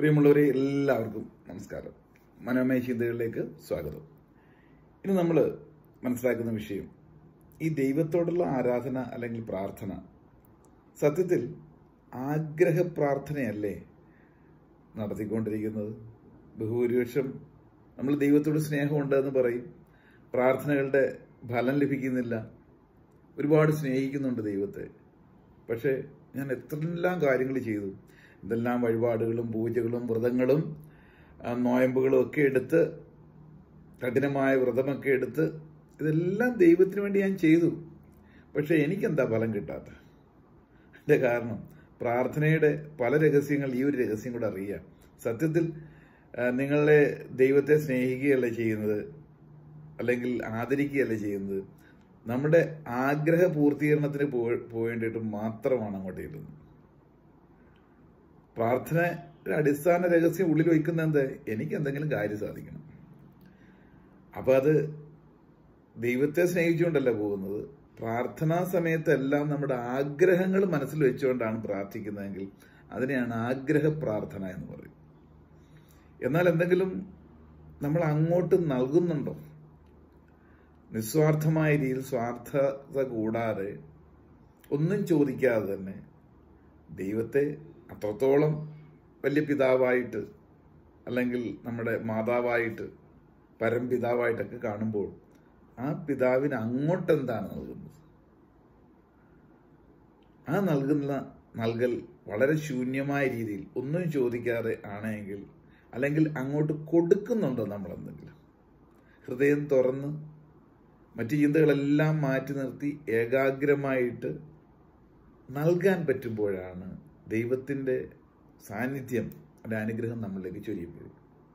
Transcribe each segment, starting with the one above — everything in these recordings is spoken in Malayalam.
പ്രിയമുള്ളവരെ എല്ലാവർക്കും നമസ്കാരം മനോമയ ചിന്തകളിലേക്ക് സ്വാഗതം ഇനി നമ്മൾ മനസ്സിലാക്കുന്ന വിഷയം ഈ ദൈവത്തോടുള്ള ആരാധന അല്ലെങ്കിൽ പ്രാർത്ഥന സത്യത്തിൽ ആഗ്രഹ പ്രാർത്ഥനയല്ലേ നടത്തിക്കൊണ്ടിരിക്കുന്നത് ബഹുഭൂരിപക്ഷം നമ്മൾ ദൈവത്തോട് സ്നേഹമുണ്ട് എന്ന് പറയും പ്രാർത്ഥനകളുടെ ഫലം ലഭിക്കുന്നില്ല ഒരുപാട് സ്നേഹിക്കുന്നുണ്ട് ദൈവത്തെ പക്ഷേ ഞാൻ എത്രയെല്ലാം കാര്യങ്ങൾ ചെയ്തു എന്തെല്ലാം വഴിപാടുകളും പൂജകളും വ്രതങ്ങളും ആ, നോയമ്പുകളും ഒക്കെ എടുത്ത് കഠിനമായ വ്രതമൊക്കെ എടുത്ത് ഇതെല്ലാം ദൈവത്തിന് വേണ്ടി ഞാൻ ചെയ്തു പക്ഷേ എനിക്കെന്താ ഫലം കിട്ടാത്ത അതിന്റെ കാരണം പ്രാർത്ഥനയുടെ പല രഹസ്യങ്ങൾ ഈ ഒരു രഹസ്യം കൂടെ അറിയാം സത്യത്തിൽ ആ, നിങ്ങളെ ദൈവത്തെ സ്നേഹിക്കുകയല്ല ചെയ്യുന്നത് അല്ലെങ്കിൽ ആദരിക്കുകയല്ല ചെയ്യുന്നത് നമ്മുടെ ആഗ്രഹ പൂർത്തീകരണത്തിന് പോ- പോവേണ്ടിയിട്ട് മാത്രമാണ് അങ്ങോട്ട് ഇടുന്നത് പ്രാർത്ഥനയുടെ അടിസ്ഥാന രഹസ്യം ഉള്ളിൽ വയ്ക്കുന്ന എന്ത് എനിക്ക് എന്തെങ്കിലും കാര്യം സാധിക്കണം അപ്പൊ അത് ദൈവത്തെ സ്നേഹിച്ചുകൊണ്ടല്ല പോകുന്നത് പ്രാർത്ഥനാ സമയത്തെല്ലാം നമ്മുടെ ആഗ്രഹങ്ങൾ മനസ്സിൽ വെച്ചുകൊണ്ടാണ് പ്രാർത്ഥിക്കുന്നതെങ്കിൽ അതിനെയാണ് ആഗ്രഹ പ്രാർത്ഥന എന്ന് പറയും എന്നാൽ എന്തെങ്കിലും നമ്മൾ അങ്ങോട്ട് നൽകുന്നുണ്ടോ നിസ്വാർത്ഥമായ രീതിയിൽ സ്വാർത്ഥത കൂടാതെ ഒന്നും ചോദിക്കാതെ തന്നെ ദൈവത്തെ അത്രത്തോളം വലിയ പിതാവായിട്ട് അല്ലെങ്കിൽ നമ്മുടെ മാതാവായിട്ട് പരംപിതാവായിട്ടൊക്കെ കാണുമ്പോൾ ആ പിതാവിന് അങ്ങോട്ട് എന്താണ് നൽകുന്നത് ആ നൽകുന്ന നൽകൽ വളരെ ശൂന്യമായ രീതിയിൽ ഒന്നും ചോദിക്കാതെ ആണെങ്കിൽ അല്ലെങ്കിൽ അങ്ങോട്ട് കൊടുക്കുന്നുണ്ടോ നമ്മൾ എന്തെങ്കിലും ഹൃദയം തുറന്ന് മറ്റു ചിന്തകളെല്ലാം മാറ്റി നിർത്തി ഏകാഗ്രമായിട്ട് നൽകാൻ പറ്റുമ്പോഴാണ് ദൈവത്തിൻ്റെ സാന്നിധ്യം അതിൻ്റെ അനുഗ്രഹം നമ്മളിലേക്ക് ചൊരിയപ്പെടും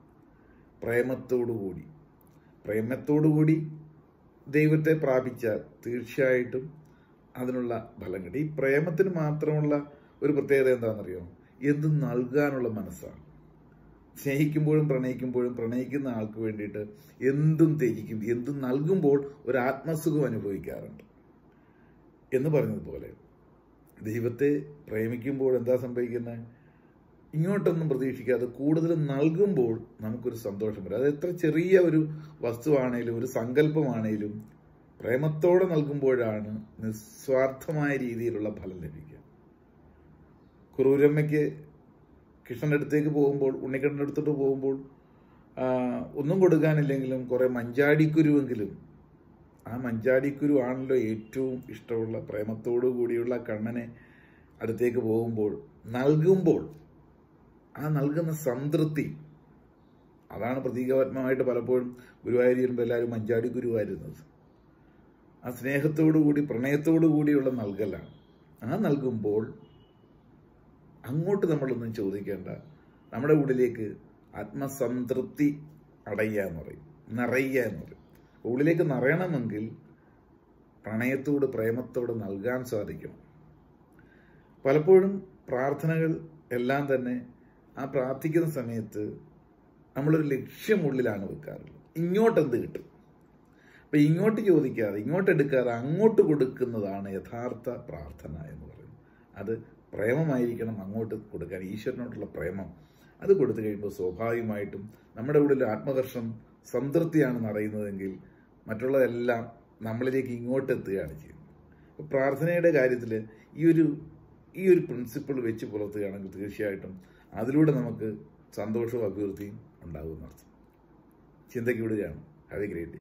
പ്രേമത്തോടുകൂടി പ്രേമത്തോടുകൂടി ദൈവത്തെ പ്രാപിച്ചാൽ തീർച്ചയായിട്ടും അതിനുള്ള ഫലം കിട്ടും ഈ പ്രേമത്തിന് മാത്രമുള്ള ഒരു പ്രത്യേകത എന്താണെന്നറിയോ എന്തും നൽകാനുള്ള മനസ്സാണ് സ്നേഹിക്കുമ്പോഴും പ്രണയിക്കുമ്പോഴും പ്രണയിക്കുന്ന ആൾക്ക് വേണ്ടിയിട്ട് എന്തും ത്യജിക്കും എന്തും നൽകുമ്പോൾ ഒരു ആത്മസുഖം അനുഭവിക്കാറുണ്ട് എന്ന് പറഞ്ഞതുപോലെ ദൈവത്തെ പ്രേമിക്കുമ്പോൾ എന്താ സംഭവിക്കുന്നത് ഇങ്ങോട്ടൊന്നും പ്രതീക്ഷിക്കാതെ കൂടുതൽ നൽകുമ്പോൾ നമുക്കൊരു സന്തോഷം വരും അത് എത്ര ചെറിയ ഒരു വസ്തുവാണേലും ഒരു സങ്കല്പമാണേലും പ്രേമത്തോടെ നൽകുമ്പോഴാണ് നിസ്വാർത്ഥമായ രീതിയിലുള്ള ഫലം ലഭിക്കുക കുറൂരമ്മയ്ക്ക് കൃഷ്ണന്റെ അടുത്തേക്ക് പോകുമ്പോൾ ഉണ്ണിക്കണ്ണൻ്റെ അടുത്തോട്ട് പോകുമ്പോൾ ആ, ഒന്നും കൊടുക്കാനില്ലെങ്കിലും കുറെ മഞ്ചാടിക്കുരുവെങ്കിലും ആ മഞ്ചാടിക്കുരു ആണല്ലോ ഏറ്റവും ഇഷ്ടമുള്ള പ്രേമത്തോടു കൂടിയുള്ള കണ്ണനെ അടുത്തേക്ക് പോകുമ്പോൾ നൽകുമ്പോൾ ആ നൽകുന്ന സംതൃപ്തി അതാണ് പ്രതീകാത്മകമായിട്ട് പലപ്പോഴും ഗുരുവായൂർ ചെല്ലുമ്പോൾ എല്ലാവരും മഞ്ചാടി ഗുരുവായിരുന്നത് ആ സ്നേഹത്തോടു കൂടി പ്രണയത്തോടു കൂടിയുള്ള നൽകലാണ് ആ നൽകുമ്പോൾ അങ്ങോട്ട് നമ്മളൊന്നും ചോദിക്കേണ്ട നമ്മുടെ ഉള്ളിലേക്ക് ആത്മസംതൃപ്തി അടയുക എന്ന് പറയും നിറയുക എന്ന് പറയും ഉള്ളിലേക്ക് നിറയണമെങ്കിൽ പ്രണയത്തോട് പ്രേമത്തോട് നൽകാൻ സാധിക്കണം പലപ്പോഴും പ്രാർത്ഥനകൾ എല്ലാം തന്നെ ആ പ്രാർത്ഥിക്കുന്ന സമയത്ത് നമ്മളൊരു ലക്ഷ്യം ഉള്ളിലാണ് വെക്കാറുള്ളത് ഇങ്ങോട്ട് എന്ത് കിട്ടും അപ്പൊ ഇങ്ങോട്ട് ചോദിക്കാതെ ഇങ്ങോട്ട് എടുക്കാതെ അങ്ങോട്ട് കൊടുക്കുന്നതാണ് യഥാർത്ഥ പ്രാർത്ഥന എന്ന് പറയുന്നത് അത് പ്രേമമായിരിക്കണം അങ്ങോട്ട് കൊടുക്കാൻ ഈശ്വരനോടുള്ള പ്രേമം അത് കൊടുത്തു കഴിയുമ്പോൾ സ്വാഭാവികമായിട്ടും നമ്മുടെ ഉള്ളിൽ ആത്മകർഷം സംതൃപ്തിയാണ് നിറയുന്നതെങ്കിൽ മറ്റുള്ളതെല്ലാം നമ്മളിലേക്ക് ഇങ്ങോട്ട് എത്തുകയാണ് ചെയ്യുന്നത് അപ്പോൾ പ്രാർത്ഥനയുടെ കാര്യത്തിൽ ഈ ഒരു ഈ ഒരു പ്രിൻസിപ്പിൾ വെച്ച് പുലർത്തുകയാണെങ്കിൽ തീർച്ചയായിട്ടും അതിലൂടെ നമുക്ക് സന്തോഷവും അഭിവൃദ്ധിയും ഉണ്ടാകുമെന്നർത്ഥം ചിന്തയ്ക്ക് വിടുകയാണ് ഹാവ് എ ഗ്രേറ്റ്